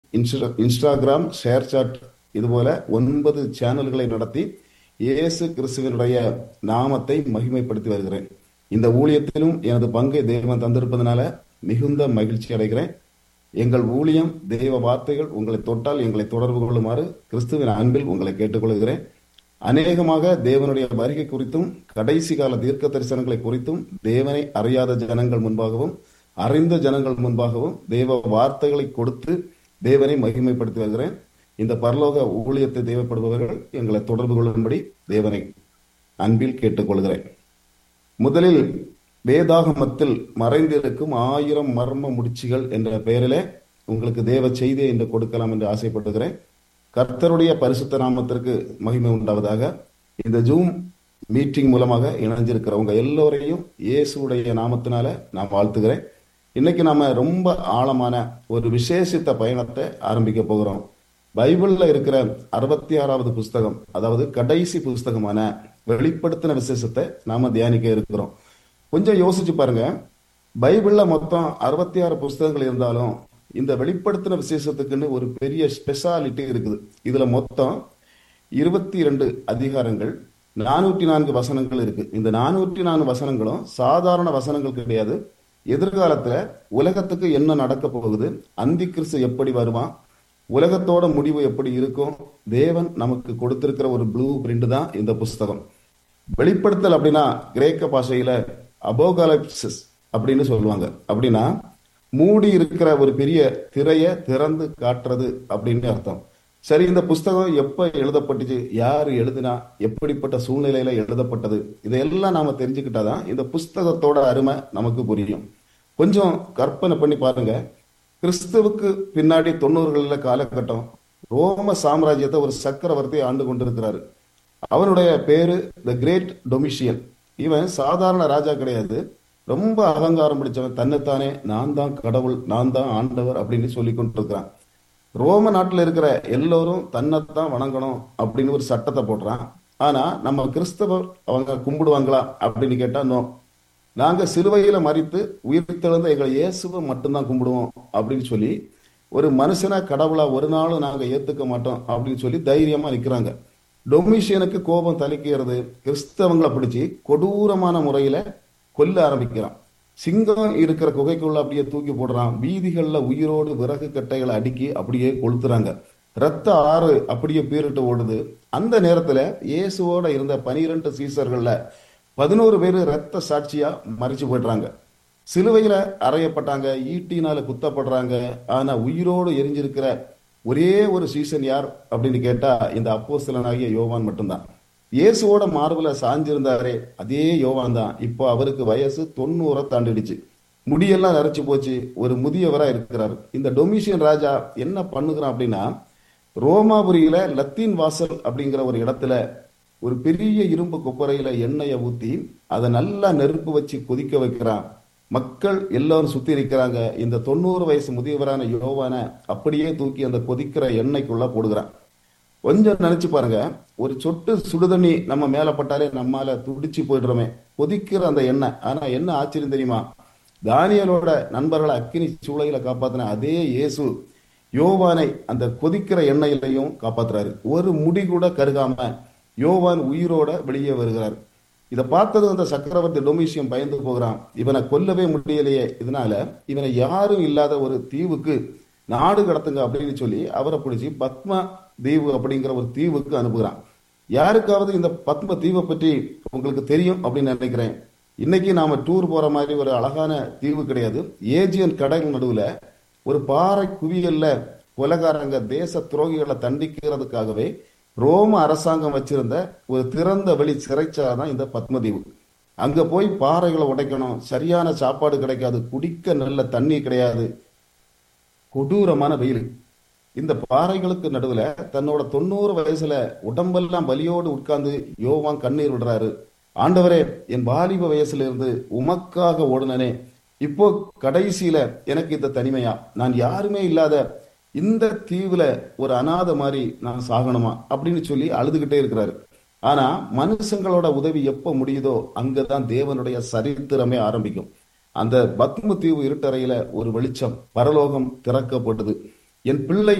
Insta Instagram share chat இதுபோல ஒன்பது சேனல்களை நடத்தி இயேசு கிறிஸ்துவனுடைய நாமத்தை மகிமைப்படுத்தி வருகிறேன் இந்த ஊழியத்திலும் எனது பங்கை தெய்வம் தந்திருப்பதனால மிகுந்த மகிழ்ச்சி அடைகிறேன் எங்கள் ஊழியம் தெய்வ வார்த்தைகள் உங்களை தொட்டால் எங்களை தொடர்பு கொள்ளுமாறு கிறிஸ்துவின் அன்பில் உங்களை கேட்டுக்கொள்கிறேன் அநேகமாக தேவனுடைய வருகை குறித்தும் கடைசி கால தீர்க்க தரிசனங்களை குறித்தும் தேவனை அறியாத ஜனங்கள் முன்பாகவும் அறிந்த ஜனங்கள் முன்பாகவும் தேவ வார்த்தைகளை கொடுத்து தேவனை மகிமைப்படுத்தி வருகிறேன் இந்த பரலோக ஊழியத்தை தேவைப்படுபவர்கள் எங்களை தொடர்பு கொள்ளும்படி தேவனை அன்பில் கேட்டுக்கொள்கிறேன் முதலில் வேதாகமத்தில் மறைந்திருக்கும் ஆயிரம் மர்ம முடிச்சுகள் என்ற பெயரிலே உங்களுக்கு தேவ செய்தியை என்று கொடுக்கலாம் என்று ஆசைப்படுகிறேன் கர்த்தருடைய பரிசுத்த நாமத்திற்கு மகிமை உண்டாவதாக இந்த ஜூம் மீட்டிங் மூலமாக இணைஞ்சிருக்கிறவங்க எல்லோரையும் இயேசுடைய நாமத்தினால நான் வாழ்த்துகிறேன் இன்னைக்கு நாம ரொம்ப ஆழமான ஒரு விசேஷித்த பயணத்தை ஆரம்பிக்க போகிறோம் பைபிள்ல இருக்கிற அறுபத்தி ஆறாவது புஸ்தகம் அதாவது கடைசி புஸ்தகமான வெளிப்படுத்தின விசேஷத்தை நாம தியானிக்க இருக்கிறோம் கொஞ்சம் யோசிச்சு பாருங்க பைபிள்ல மொத்தம் அறுபத்தி ஆறு புஸ்தகங்கள் இருந்தாலும் இந்த வெளிப்படுத்தின விசேஷத்துக்குன்னு ஒரு பெரிய ஸ்பெஷாலிட்டி இருக்குது இதுல மொத்தம் இருபத்தி இரண்டு அதிகாரங்கள் நானூற்றி நான்கு வசனங்கள் இருக்கு இந்த நானூற்றி நான்கு வசனங்களும் சாதாரண வசனங்கள் கிடையாது எதிர்காலத்துல உலகத்துக்கு என்ன நடக்க போகுது அந்தி கிறிஸ்து எப்படி வருவான் உலகத்தோட முடிவு எப்படி இருக்கும் தேவன் நமக்கு கொடுத்திருக்கிற ஒரு ப்ளூ பிரிண்ட் தான் இந்த புஸ்தகம் வெளிப்படுத்தல் அப்படின்னா கிரேக்க பாஷையில அபோகாலிப்சிஸ் அப்படின்னு சொல்லுவாங்க அப்படின்னா மூடி இருக்கிற ஒரு பெரிய திரைய திறந்து காட்டுறது அப்படின்னு அர்த்தம் சரி இந்த புஸ்தகம் எப்ப எழுதப்பட்டுச்சு யார் எழுதினா எப்படிப்பட்ட சூழ்நிலையில எழுதப்பட்டது இதையெல்லாம் நாம தெரிஞ்சுக்கிட்டாதான் இந்த புஸ்தகத்தோட அருமை நமக்கு புரியும் கொஞ்சம் கற்பனை பண்ணி பாருங்க கிறிஸ்துவுக்கு பின்னாடி தொண்ணூறுகளில் காலகட்டம் ரோம சாம்ராஜ்யத்தை ஒரு சக்கரவர்த்தி ஆண்டு கொண்டிருக்கிறாரு அவனுடைய பேரு த கிரேட் டொமிஷியன் இவன் சாதாரண ராஜா கிடையாது ரொம்ப அகங்காரம் பிடிச்சவன் தன்னைத்தானே நான் தான் கடவுள் நான் தான் ஆண்டவர் அப்படின்னு சொல்லி கொண்டிருக்கிறான் ரோம நாட்டில் இருக்கிற எல்லோரும் தன்னைத்தான் வணங்கணும் அப்படின்னு ஒரு சட்டத்தை போடுறான் ஆனா நம்ம கிறிஸ்தவர் அவங்க கும்பிடுவாங்களா அப்படின்னு கேட்டா நோ நாங்க சிலுவையில மறித்து உயிர் தெழுந்த எங்களை இயேசுவை மட்டும்தான் கும்பிடுவோம் அப்படின்னு சொல்லி ஒரு மனுஷனா கடவுளா ஒரு நாளும் நாங்க ஏத்துக்க மாட்டோம் அப்படின்னு சொல்லி தைரியமா நிக்கிறாங்க டொமிஷியனுக்கு கோபம் தலைக்கிறது கிறிஸ்தவங்களை பிடிச்சி கொடூரமான முறையில கொல்ல ஆரம்பிக்கிறான் சிங்கம் இருக்கிற குகைக்குள்ள அப்படியே தூக்கி போடுறான் வீதிகள்ல உயிரோடு விறகு கட்டைகளை அடுக்கி அப்படியே கொளுத்துறாங்க ரத்த ஆறு அப்படியே பீரிட்டு ஓடுது அந்த நேரத்துல இயேசுவோட இருந்த பனிரெண்டு சீசர்கள்ல பதினோரு பேர் ரத்த சாட்சியா மறிச்சு போயிடுறாங்க சிலுவையில அறையப்பட்டாங்க ஈட்டினால குத்தப்படுறாங்க ஆனா உயிரோடு எரிஞ்சிருக்கிற ஒரே ஒரு சீசன் யார் அப்படின்னு கேட்டா இந்த அப்போஸ்தலனாகிய யோவான் மட்டும்தான் இயேசுவோட மார்புல சாஞ்சிருந்தாரே அதே யோவான் தான் இப்போ அவருக்கு வயசு தொண்ணூறை தாண்டிடுச்சு முடியெல்லாம் நரைச்சு போச்சு ஒரு முதியவரா இருக்கிறார் இந்த டொமிஷியன் ராஜா என்ன பண்ணுகிறான் அப்படின்னா ரோமாபுரியில லத்தீன் வாசல் அப்படிங்கிற ஒரு இடத்துல ஒரு பெரிய இரும்பு கொப்பரையில எண்ணெயை ஊத்தி அதை நல்லா நெருப்பு வச்சு கொதிக்க வைக்கிறான் மக்கள் எல்லாரும் சுத்தி இருக்கிறாங்க இந்த தொண்ணூறு வயசு முதியவரான யோவான அப்படியே தூக்கி அந்த கொதிக்கிற எண்ணெய்க்குள்ள போடுகிறான் கொஞ்சம் நினைச்சு பாருங்க ஒரு சொட்டு சுடுதண்ணி நம்ம மேல பட்டாலே நம்மால துடிச்சு போயிடுறோமே கொதிக்கிற அந்த எண்ணெய் ஆனா என்ன ஆச்சரியம் தெரியுமா தானியலோட நண்பர்களை அக்கினி சூளையில காப்பாத்தின அதே இயேசு யோவானை அந்த கொதிக்கிற எண்ணெயிலையும் காப்பாத்துறாரு ஒரு முடி கூட கருகாம யோவான் உயிரோட வெளியே வருகிறார் இதை பார்த்தது அந்த சக்கரவர்த்தி டொமிஷியம் பயந்து போகிறான் இவனை கொல்லவே முடியலையே இதனால இவனை யாரும் இல்லாத ஒரு தீவுக்கு நாடு கடத்துங்க அப்படின்னு சொல்லி அவரை பிடிச்சி பத்மா தீவு அப்படிங்கிற ஒரு தீவுக்கு அனுப்புகிறான் யாருக்காவது இந்த பத்ம தீவை பற்றி உங்களுக்கு தெரியும் அப்படின்னு நினைக்கிறேன் இன்னைக்கு நாம டூர் போற மாதிரி ஒரு அழகான தீவு கிடையாது ஏஜியன் கடல் நடுவுல ஒரு பாறை குவியல்ல கொலகாரங்க தேச துரோகிகளை தண்டிக்கிறதுக்காகவே ரோம அரசாங்கம் வச்சிருந்த ஒரு திறந்த வெளி சிறைச்சாலை தான் இந்த பத்மதீவு அங்க போய் பாறைகளை உடைக்கணும் சரியான சாப்பாடு கிடைக்காது குடிக்க நல்ல தண்ணி கிடையாது கொடூரமான வெயில் இந்த பாறைகளுக்கு நடுவுல தன்னோட தொண்ணூறு வயசுல உடம்பெல்லாம் வலியோடு உட்கார்ந்து யோவான் கண்ணீர் விடுறாரு ஆண்டவரே என் வாலிப வயசுல இருந்து உமக்காக ஓடுனனே இப்போ கடைசியில எனக்கு இந்த தனிமையா நான் யாருமே இல்லாத இந்த தீவுல ஒரு அனாதை மாதிரி நான் சாகணுமா அப்படின்னு சொல்லி அழுதுகிட்டே இருக்கிறாரு ஆனா மனுஷங்களோட உதவி எப்ப முடியுதோ அங்கதான் தேவனுடைய சரித்திரமே ஆரம்பிக்கும் அந்த பத்ம தீவு இருட்டறையில ஒரு வெளிச்சம் பரலோகம் திறக்கப்பட்டது என் பிள்ளை